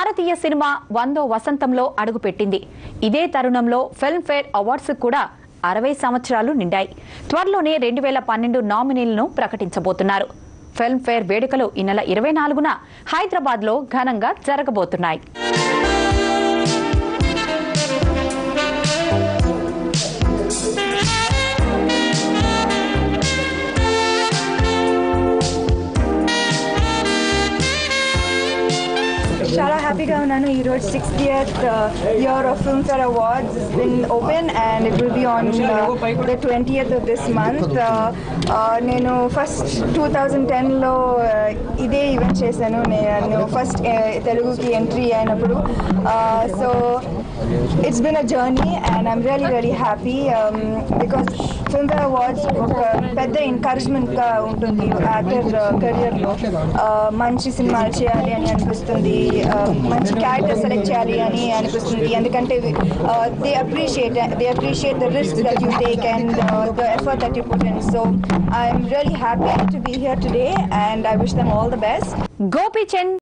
భారతీయ cinema వందో వసంతంలో అడుగుపెట్టింది ఇదే తరుణంలో ఫిల్మ్ఫేర్ అవార్డ్స్ కూడా అరవై సంవత్సరాలు నిండాయి త్వరలోనే రెండు వేల పన్నెండు నామినీలను ప్రకటించబోతున్నారు ఫిల్మ్ఫేర్ వేడుకలు ఈ నెల ఇరవై నాలుగున హైదరాబాద్లో ఘనంగా జరగబోతున్నాయి చాలా హ్యాపీగా ఉన్నాను ఈ రోజు sixth year year of Filmfare awards been open and it will be on the twentieth of this month నేను ఫస్ట్ టూ థౌజండ్ టెన్లో ఇదే ఈవెంట్ చేశాను నేను ఫస్ట్ తెలుగుకి ఎంట్రీ అయినప్పుడు so it's been a journey and I'm really really happy because Filmfare awards ఒక పెద్ద ఎంకరేజ్మెంట్గా ఉంటుంది యాక్టర్ కెరియర్లో మంచి సినిమాలు చేయాలి అని అనిపిస్తుంది uh, మంచి క్యారెక్టర్ సెలెక్ట్ చేయాలి అని అనిపిస్తుంది ఎందుకంటే they appreciate they appreciate the risk that you take and the effort that you put in so I'm really happy to be here today and I wish them all the best Gopichand